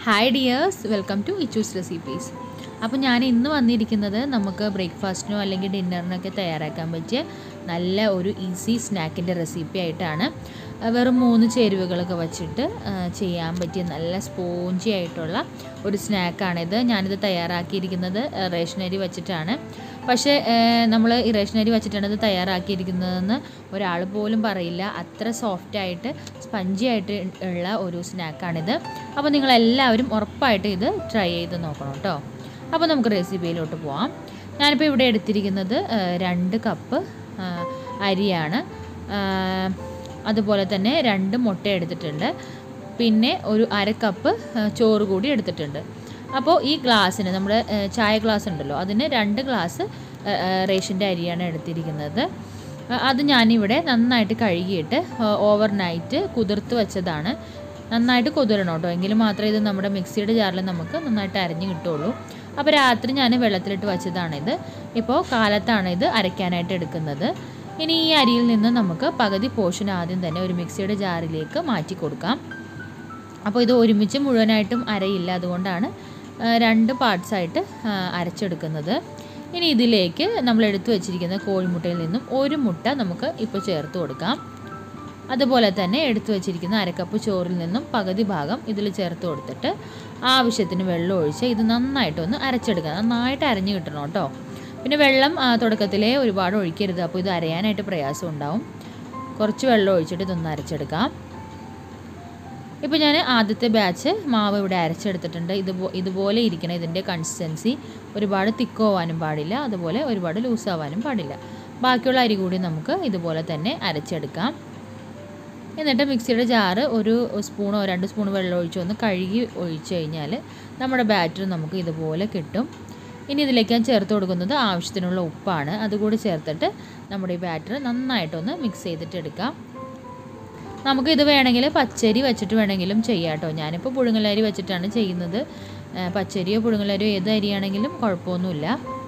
hi dears welcome to Ichu's recipes അപ്പോൾ ഞാൻ ഇന്ന് വന്നിരിക്കുന്നത് നമുക്ക് ബ്രേക്ക്ഫാസ്റ്റിനോ അല്ലെങ്കിൽ ഡിന്നറിനൊക്കെ തയ്യാറാക്കാൻ പറ്റിയ നല്ല ഒരു ഈസി സ്നാക്കിൻ്റെ റെസിപ്പി ആയിട്ടാണ് ആ, വെറും മൂന്ന് ചേരുവകളൊക്കെ വച്ചിട്ട് ആ, ചെയ്യാൻ പറ്റിയ നല്ല സ്പോഞ്ചി ആയിട്ടുള്ള ഒരു സ്നാക്കാണിത് ഞാനിത് തയ്യാറാക്കിയിരിക്കുന്നത് ആ, റേഷനരി വെച്ചിട്ടാണ് പക്ഷേ നമ്മൾ ഈ റേഷനരി വെച്ചിട്ടാണ് ഇത് തയ്യാറാക്കിയിരിക്കുന്നതെന്ന് ഒരാൾ പോലും പറയില്ല അത്ര സോഫ്റ്റ് ആയിട്ട് സ്പഞ്ചി ആയിട്ട് ഉള്ള ഒരു സ്നാക്കാണിത് അപ്പോൾ നിങ്ങളെല്ലാവരും ഉറപ്പായിട്ട് ഇത് ട്രൈ ചെയ്ത് നോക്കണം കേട്ടോ അപ്പോൾ നമുക്ക് റെസിപ്പിയിലോട്ട് പോവാം ഞാനിപ്പോൾ ഇവിടെ എടുത്തിരിക്കുന്നത് ആ, രണ്ട് കപ്പ് ആ, അരിയാണ് ആ, അതുപോലെ തന്നെ രണ്ട് മുട്ട എടുത്തിട്ടുണ്ട് പിന്നെ ഒരു അര കപ്പ് ആ, ചോറ് കൂടി എടുത്തിട്ടുണ്ട് അപ്പോൾ ഈ ഗ്ലാസ്സിന് നമ്മുടെ ആ, ചായ ഗ്ലാസ് ഉണ്ടല്ലോ അതിന് രണ്ട് ഗ്ലാസ് ആ, ആ, റേഷൻ്റെ അരിയാണ് എടുത്തിരിക്കുന്നത് ആ, അത് ഞാനിവിടെ നന്നായിട്ട് കഴുകിയിട്ട് ഓവർ നൈറ്റ് കുതിർത്ത് വെച്ചതാണ് നന്നായിട്ട് കുതിരണം കേട്ടോ എങ്കിൽ മാത്രമേ ഇത് നമ്മുടെ മിക്സിയുടെ ജാറിൽ നമുക്ക് നന്നായിട്ട് അരഞ്ഞ് കിട്ടുള്ളൂ അപ്പോൾ രാത്രി ഞാൻ വെള്ളത്തിലിട്ട് വെച്ചതാണിത് ഇപ്പോൾ കാലത്താണ് ഇത് അരയ്ക്കാനായിട്ട് എടുക്കുന്നത് ഇനി ഈ അരിയിൽ നിന്ന് നമുക്ക് പകുതി പോർഷൻ ആദ്യം തന്നെ ഒരു മിക്സിയുടെ ജാറിലേക്ക് മാറ്റി കൊടുക്കാം അപ്പോൾ ഇത് ഒരുമിച്ച് മുഴുവനായിട്ടും അരയില്ല അതുകൊണ്ടാണ് ആ, രണ്ട് പാർട്സായിട്ട് അരച്ചെടുക്കുന്നത് ഇനി ഇതിലേക്ക് നമ്മൾ എടുത്തു വച്ചിരിക്കുന്ന കോഴിമുട്ടയിൽ നിന്നും ഒരു മുട്ട നമുക്ക് ഇപ്പോൾ ചേർത്ത് കൊടുക്കാം അതുപോലെ തന്നെ എടുത്തു വച്ചിരിക്കുന്ന അരക്കപ്പ് ചോറിൽ നിന്നും പകുതി ഭാഗം ഇതിൽ ചേർത്ത് കൊടുത്തിട്ട് ആവശ്യത്തിന് വെള്ളം ഒഴിച്ച് ഇത് നന്നായിട്ടൊന്ന് അരച്ചെടുക്കുക നന്നായിട്ട് അരഞ്ഞ് കിട്ടണം കേട്ടോ പിന്നെ വെള്ളം ആ, തുടക്കത്തിലേ ഒരുപാട് ഒഴിക്കരുത് അപ്പോൾ ഇത് അരയാനായിട്ട് പ്രയാസം ഉണ്ടാവും കുറച്ച് വെള്ളം ഒഴിച്ചിട്ട് ഇതൊന്ന് അരച്ചെടുക്കാം ഇപ്പോൾ ഞാൻ ആദ്യത്തെ ബാച്ച് മാവ് ഇവിടെ അരച്ചെടുത്തിട്ടുണ്ട് ഇതുപോ ഇതുപോലെ ഇരിക്കണം ഇതിൻ്റെ കൺസിസ്റ്റൻസി ഒരുപാട് തിക്കാവാനും പാടില്ല അതുപോലെ ഒരുപാട് ലൂസാവാനും പാടില്ല ബാക്കിയുള്ള അരി കൂടി നമുക്ക് ഇതുപോലെ തന്നെ അരച്ചെടുക്കാം എന്നിട്ട് മിക്സിയുടെ ജാറ് ഒരു സ്പൂണോ രണ്ട് സ്പൂൺ വെള്ളം ഒഴിച്ച് ഒന്ന് കഴുകി ഒഴിച്ച് കഴിഞ്ഞാൽ നമ്മുടെ ബാറ്റർ നമുക്ക് ഇതുപോലെ കിട്ടും ഇനി ഇതിലേക്ക് ഞാൻ ചേർത്ത് കൊടുക്കുന്നത് ആവശ്യത്തിനുള്ള ഉപ്പാണ് അതുകൂടി ചേർത്തിട്ട് നമ്മുടെ ഈ ബാറ്റർ നന്നായിട്ടൊന്ന് മിക്സ് ചെയ്തിട്ട് എടുക്കാം നമുക്ക് ഇത് വേണമെങ്കിൽ പച്ചരി വെച്ചിട്ട് വേണമെങ്കിലും ചെയ്യാം കേട്ടോ ഞാനിപ്പോൾ പുഴുങ്ങലരി വെച്ചിട്ടാണ് ചെയ്യുന്നത് ആ, പച്ചരിയോ പുഴുങ്ങലരിയോ ഏത് അരിയാണെങ്കിലും കുഴപ്പമൊന്നുമില്ല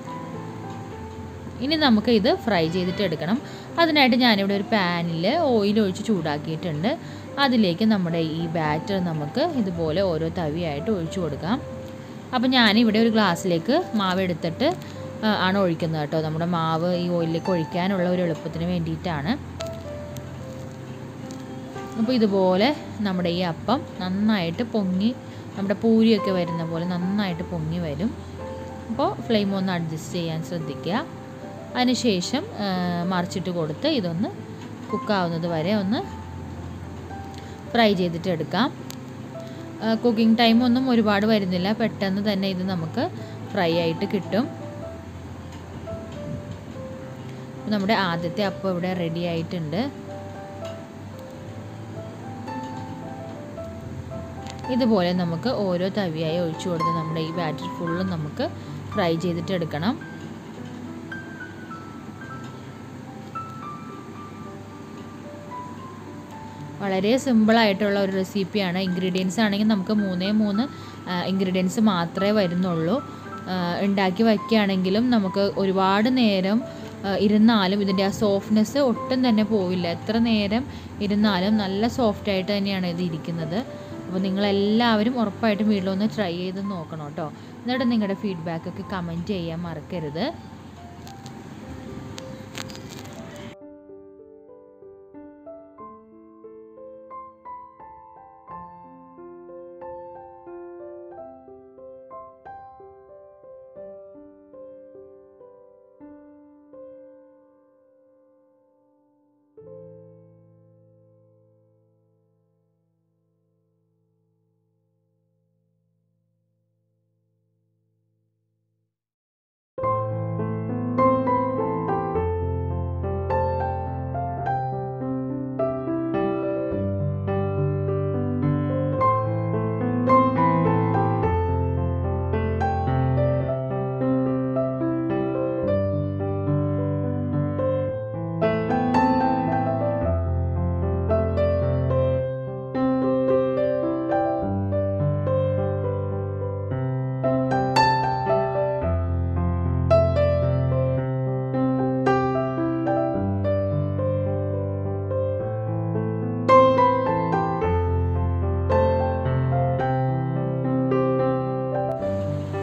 ഇനി നമുക്ക് ഇത് ഫ്രൈ ചെയ്തിട്ട് എടുക്കണം അതിനായിട്ട് ഞാനിവിടെ ഒരു പാനിൽ ഓയിൽ ഒഴിച്ച് ചൂടാക്കിയിട്ടുണ്ട് അതിലേക്ക് നമ്മുടെ ഈ ബാറ്റർ നമുക്ക് ഇതുപോലെ ഓരോ തവിയായിട്ട് ഒഴിച്ചു കൊടുക്കാം അപ്പോൾ ഞാനിവിടെ ഒരു ഗ്ലാസ്സിലേക്ക് മാവ് എടുത്തിട്ട് ആ, ആണ് ഒഴിക്കുന്നത് കേട്ടോ നമ്മുടെ മാവ് ഈ ഓയിലിലേക്ക് ഒഴിക്കാനുള്ള ഒരു എളുപ്പത്തിന് വേണ്ടിയിട്ടാണ് അപ്പോൾ ഇതുപോലെ നമ്മുടെ ഈ അപ്പം നന്നായിട്ട് പൊങ്ങി നമ്മുടെ പൂരിയൊക്കെ വരുന്ന പോലെ നന്നായിട്ട് പൊങ്ങി വരും അപ്പോൾ ഫ്ലെയിം ഒന്ന് അഡ്ജസ്റ്റ് ചെയ്യാൻ ശ്രദ്ധിക്കുക അതിനുശേഷം ആ, മറിച്ചിട്ട് കൊടുത്ത് ഇതൊന്ന് കുക്കാവുന്നത് വരെ ഒന്ന് ഫ്രൈ ചെയ്തിട്ട് എടുക്കാം കുക്കിംഗ് ടൈം ഒന്നും ഒരുപാട് വരുന്നില്ല പെട്ടെന്ന് തന്നെ ഇത് നമുക്ക് ഫ്രൈ ആയിട്ട് കിട്ടും അപ്പോൾ നമ്മുടെ ആദ്യത്തെ അപ്പം ഇവിടെ റെഡി ആയിട്ടുണ്ട് ഇതുപോലെ നമുക്ക് ഓരോ തവിയായി ഒഴിച്ചു കൊടുത്ത് നമ്മുടെ ഈ ബാറ്റർ ഫുള്ളും നമുക്ക് ഫ്രൈ ചെയ്തിട്ട് എടുക്കണം വളരെ സിമ്പിളായിട്ടുള്ള ഒരു റെസിപ്പിയാണ് ഇൻഗ്രീഡിയൻസ് ആണെങ്കിൽ നമുക്ക് മൂന്നേ മൂന്ന് ഇൻഗ്രീഡിയൻസ് മാത്രമേ വരുന്നുള്ളൂ ആ, ഉണ്ടാക്കി വയ്ക്കുകയാണെങ്കിലും നമുക്ക് ഒരുപാട് നേരം ആ, ഇരുന്നാലും ഇതിൻ്റെ ആ സോഫ്റ്റ്നെസ് ഒട്ടും തന്നെ പോവില്ല എത്ര നേരം ഇരുന്നാലും നല്ല സോഫ്റ്റ് ആയിട്ട് തന്നെയാണ് ഇത് ഇരിക്കുന്നത് അപ്പോൾ നിങ്ങളെല്ലാവരും ഉറപ്പായിട്ടും വീട്ടിലൊന്ന് ട്രൈ ചെയ്ത് നോക്കണം കേട്ടോ എന്നിട്ട് നിങ്ങളുടെ ഫീഡ്ബാക്കൊക്കെ കമൻറ്റ് ചെയ്യാൻ മറക്കരുത്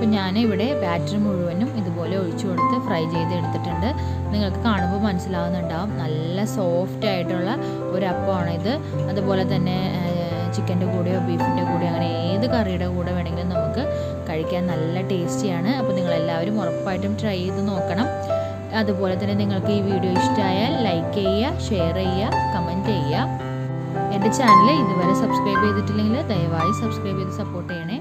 അപ്പോൾ ഞാൻ ഇവിടെ ബാറ്റർ മുഴുവനും ഇതുപോലെ ഒഴിച്ചു കൊടുത്ത് ഫ്രൈ ചെയ്ത് എടുത്തിട്ടുണ്ട് നിങ്ങൾക്ക് കാണുമ്പോൾ മനസ്സിലാവുന്നുണ്ടാവും നല്ല സോഫ്റ്റ് ആയിട്ടുള്ള ഒരു അപ്പമാണ് ഇത് അതുപോലെ തന്നെ ചിക്കൻ്റെ കൂടെയോ ബീഫിൻ്റെ കൂടെയോ അങ്ങനെ ഏത് കറിയുടെ കൂടെ വേണമെങ്കിലും നമുക്ക് കഴിക്കാൻ നല്ല ടേസ്റ്റിയാണ് അപ്പോൾ നിങ്ങളെല്ലാവരും ഉറപ്പായിട്ടും ട്രൈ ചെയ്ത് നോക്കണം അതുപോലെ തന്നെ നിങ്ങൾക്ക് ഈ വീഡിയോ ഇഷ്ടമായാൽ ലൈക്ക് ചെയ്യുക ഷെയർ ചെയ്യുക കമൻറ്റ് ചെയ്യുക എൻ്റെ ചാനൽ ഇതുവരെ സബ്സ്ക്രൈബ് ചെയ്തിട്ടില്ലെങ്കിൽ ദയവായി സബ്സ്ക്രൈബ് ചെയ്ത് സപ്പോർട്ട് ചെയ്യണേ